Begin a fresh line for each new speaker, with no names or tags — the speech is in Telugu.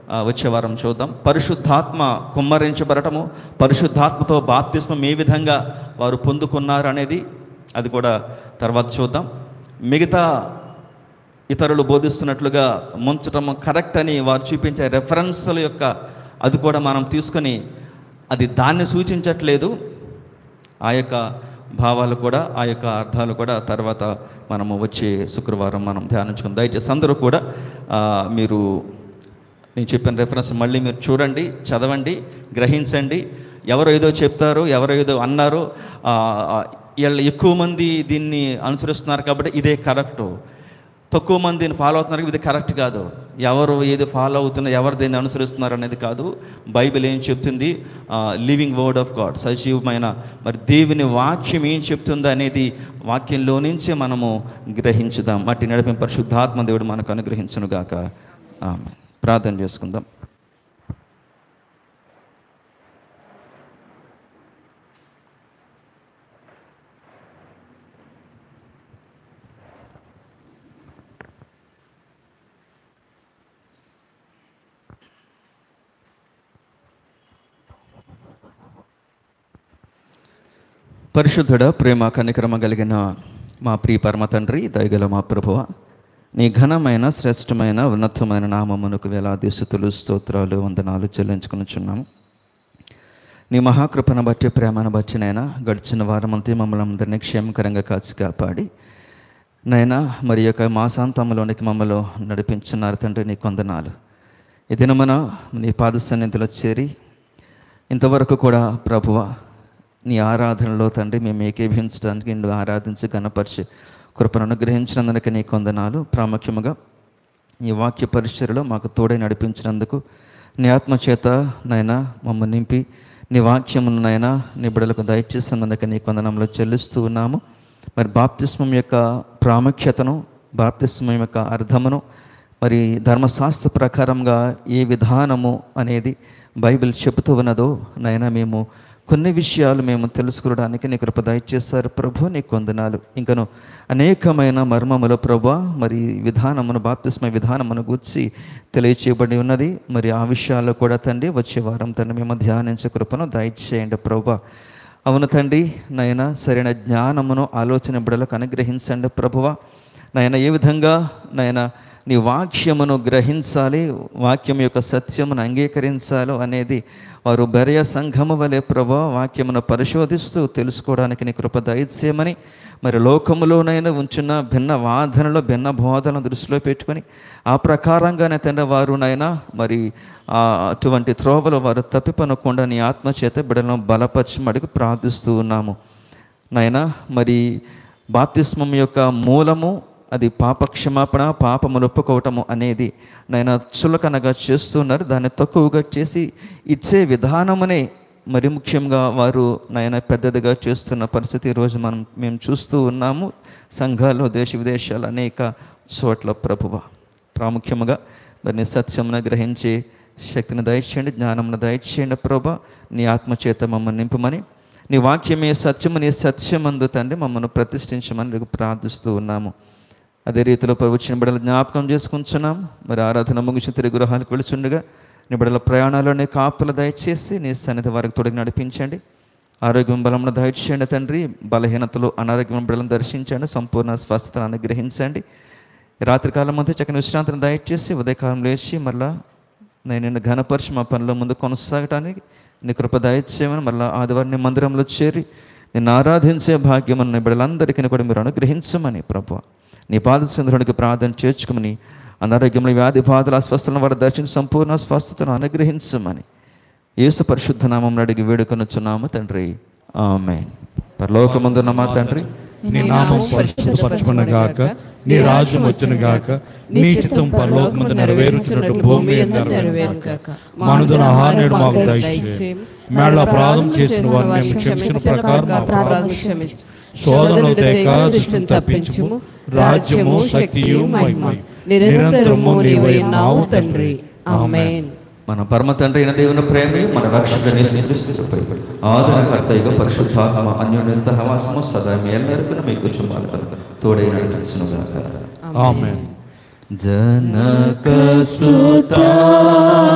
ఆ, వచ్చే వారం చూద్దాం పరిశుద్ధాత్మ కుమ్మరించబడటము పరిశుద్ధాత్మతో బాప్తిస్మం ఏ విధంగా వారు పొందుకున్నారు అనేది అది కూడా తర్వాత చూద్దాం మిగతా ఇతరులు బోధిస్తున్నట్లుగా ముంచటం కరెక్ట్ అని వారు చూపించే రెఫరెన్స్ల యొక్క అది కూడా మనం తీసుకొని అది దాన్ని సూచించట్లేదు ఆ యొక్క భావాలు కూడా ఆ యొక్క అర్థాలు కూడా తర్వాత మనము వచ్చే శుక్రవారం మనం ధ్యానించుకుందాం దయచేసి అందరూ కూడా ఆ, మీరు నేను చెప్పిన రెఫరెన్స్ మళ్ళీ మీరు చూడండి చదవండి గ్రహించండి ఎవరో ఏదో చెప్తారు ఎవరో ఏదో అన్నారు ఆ, ఆ, వీళ్ళు ఎక్కువ మంది దీన్ని అనుసరిస్తున్నారు కాబట్టి ఇదే కరెక్టు తక్కువ మంది దీన్ని ఫాలో అవుతున్నారు ఇది కరెక్ట్ కాదు ఎవరు ఏది ఫాలో అవుతున్నారు ఎవరు దీన్ని అనుసరిస్తున్నారు అనేది కాదు బైబిల్ ఏం చెప్తుంది లివింగ్ వర్డ్ ఆఫ్ గాడ్ సజీవమైన మరి దేవుని వాక్యం ఏం చెప్తుందో అనేది వాక్యంలో నుంచే మనము గ్రహించుదాం మట్టి నడిపిన పరిశుద్ధాత్మ దేవుడు మనకు అనుగ్రహించును గాక ఆమె ప్రార్థన చేసుకుందాం పరిశుద్ధుడ ప్రేమ కనికరమ కలిగిన మా ప్రియ పరమ తండ్రి దయగల మా ప్రభువ నీ ఘనమైన శ్రేష్టమైన ఉన్నతమైన నామమునకు వేలాది స్థుతులు స్తోత్రాలు వందనాలు చెల్లించుకునిచున్నాము నీ మహాకృపను బట్టి ప్రేమను బట్టి నైనా గడిచిన వారమంతా మమ్మల్ని అందరినీ క్షేమకరంగా కాచి కాపాడి నైనా మరి యొక్క మాసాంతంలోనికి మమ్మల్ని నడిపించున్నారు తండ్రి నీ కొందనాలు ఈ దినమున నీ పాద సన్నిధిలో చేరి ఇంతవరకు కూడా ప్రభువ నీ ఆరాధనలో తండ్రి మేము ఏకీభించడానికి నిన్ను ఆరాధించి గణపరిచి కృపను అనుగ్రహించినందుకు నీ కొందనాలు ప్రాముఖ్యముగా ఈ వాక్య పరిచర్యలో మాకు తోడై నడిపించినందుకు నీ ఆత్మ చేత నైనా మమ్మల్ని నింపి నీ వాక్యమును నైనా నీ బిడలకు దయచేసినందుకు నీ కొందనంలో చెల్లిస్తూ ఉన్నాము మరి బాప్తిస్మం యొక్క ప్రాముఖ్యతను బాప్తిస్మం యొక్క అర్థమును మరి ధర్మశాస్త్ర ప్రకారంగా ఏ విధానము అనేది బైబిల్ చెబుతూ ఉన్నదో నైనా మేము కొన్ని విషయాలు మేము తెలుసుకోవడానికి నీ కృప దయచేశారు ప్రభు నీ కొందనాలు ఇంకను అనేకమైన మర్మములు ప్రభు మరి విధానమును బాప్తిస్మ విధానమును గూర్చి తెలియచేయబడి ఉన్నది మరి ఆ విషయాల్లో కూడా తండ్రి వచ్చే వారం తండ్రి మేము ధ్యానించే కృపను దయచేయండి ప్రభు అవును తండ్రి నయన సరైన జ్ఞానమును ఆలోచన బిడలకు అనుగ్రహించండి ప్రభువ నయన ఏ విధంగా నయన నీ వాక్యమును గ్రహించాలి వాక్యం యొక్క సత్యమును అంగీకరించాలో అనేది వారు బెరయ సంఘము వలె ప్రభు వాక్యమును పరిశోధిస్తూ తెలుసుకోవడానికి నీ కృప దయచేయమని మరి లోకములోనైనా ఉంచున్న భిన్న వాదనలో భిన్న బోధనలు దృష్టిలో పెట్టుకొని ఆ ప్రకారంగానే తండ్రి వారు నైనా మరి ఆ అటువంటి త్రోవలు వారు తప్పిపనకుండా నీ ఆత్మచేత బిడలను బలపరచమడికి ప్రార్థిస్తూ ఉన్నాము నాయనా మరి బాప్తిస్మం యొక్క మూలము అది పాపక్షమాపణ పాపములు ఒప్పుకోవటము అనేది నాయన చులకనగా చేస్తున్నారు దాన్ని తక్కువగా చేసి ఇచ్చే విధానమునే మరి ముఖ్యంగా వారు నాయన పెద్దదిగా చేస్తున్న పరిస్థితి ఈరోజు మనం మేము చూస్తూ ఉన్నాము సంఘాల్లో దేశ విదేశాలు అనేక చోట్ల ప్రభువ ప్రాముఖ్యముగా దాన్ని సత్యమును గ్రహించే శక్తిని దయచేయండి జ్ఞానమును దయచేయండి ప్రభా నీ ఆత్మచేత మమ్మల్ని నింపమని నీ వాక్యమే సత్యము నీ సత్యమందు తండ్రి మమ్మల్ని ప్రతిష్ఠించమని నీకు ప్రార్థిస్తూ ఉన్నాము అదే రీతిలో ప్రభుత్వ బిడ్డలు జ్ఞాపకం చేసుకుంటున్నాం మరి ఆరాధన ముగిసిన తిరిగి గృహాలకు వెళుచుండగా నీ బిడ్డల ప్రయాణాల్లోనే కాపులు దయచేసి నీ సన్నిధి వారికి తొడిగి నడిపించండి ఆరోగ్యం బలమును దయచేయండి తండ్రి బలహీనతలు అనారోగ్యం బిడ్డలను దర్శించండి సంపూర్ణ స్వస్థతను అనుగ్రహించండి ఈ రాత్రికాలం అంతా చక్కని విశ్రాంతిని దయచేసి ఉదయకాలం లేచి మళ్ళా నేను నిన్ను ఘనపరిచి మా పనిలో ముందు కొనసాగటానికి నీ కృప దయచేయమని మళ్ళీ ఆదివారం నీ మందిరంలో చేరి నిన్ను ఆరాధించే భాగ్యం నీ బిడ్డలందరికీ కూడా మీరు అనుగ్రహించమని ప్రభు నీ పాదచంద్రునికి ప్రార్థన చేర్చుకుమని అనారోగ్యంలో వ్యాధి బాధలు అస్వస్థలను వారు దర్శించి సంపూర్ణ స్వస్థతను అనుగ్రహించమని యేసు పరిశుద్ధ నామం అడిగి వేడుకొనుచున్నాము తండ్రి ఆమె పరలోకమందున్న మా తండ్రి
నీ నామం పరిశుద్ధపరచుకున్న గాక నీ రాజ్యం వచ్చును గాక నీ చిత్తం పరలోకమందు నెరవేరుచున్నట్టు భూమి మీద నెరవేరును గాక మనుదున ఆహార్యుడు మాకు దయచేయి మేళ్ళ అపరాధం చేసిన వారిని మేము క్షమించిన ప్రకారం మా అపరాధం క్షమించు శోధనలు తేక దుష్టుని తప్పించుము రాజ్యము శక్తియు మహిమ నిరంతరము నీవై నావు తండ్రి ఆమేన్
మన పరమ తండ్రి అయిన దేవుని ప్రేమ మన రక్షకుని స్థితిపై ఆదరణకర్తయ్యగా పరిశుద్ధాత్మ అన్యోన్య సహవాసము సదా మీ ఎల్లరికీ మీకు చుమ్మాలి తోడై నడిపించును గాక
ఆమేన్
జనక సుతా